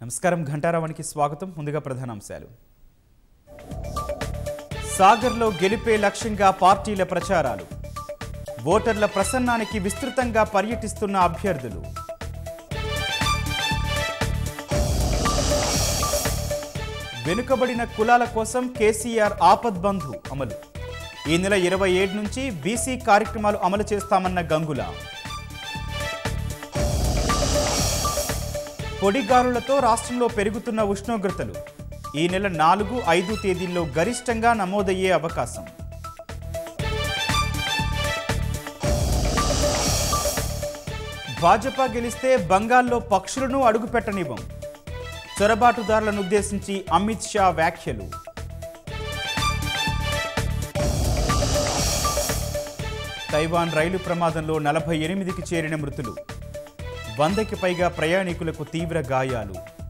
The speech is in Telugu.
నమస్కారం ఘంటారావానికి స్వాగతం ముందుగా ప్రధానాంశాలు సాగర్లో గెలిపే లక్ష్యంగా పార్టీల ప్రచారాలు ఓటర్ల ప్రసన్నానికి విస్తృతంగా పర్యటిస్తున్న అభ్యర్థులు వెనుకబడిన కులాల కోసం కేసీఆర్ ఆపద్ బంధు అమలు ఈ నెల ఇరవై ఏడు నుంచి బీసీ కార్యక్రమాలు అమలు చేస్తామన్న గంగుల పొడిగాలులతో రాష్ట్రంలో పెరుగుతున్న ఉష్ణోగ్రతలు ఈ నెల నాలుగు ఐదు తేదీల్లో గరిష్టంగా నమోదయ్యే అవకాశం భాజపా గెలిస్తే బంగాల్లో పక్షులను అడుగుపెట్టనివ్వం చొరబాటుదారులను ఉద్దేశించి అమిత్ షా వ్యాఖ్యలు తైవాన్ రైలు ప్రమాదంలో నలభై ఎనిమిదికి చేరిన మృతులు వందకి పైగా ప్రయాణికులకు తీవ్ర గాయాలు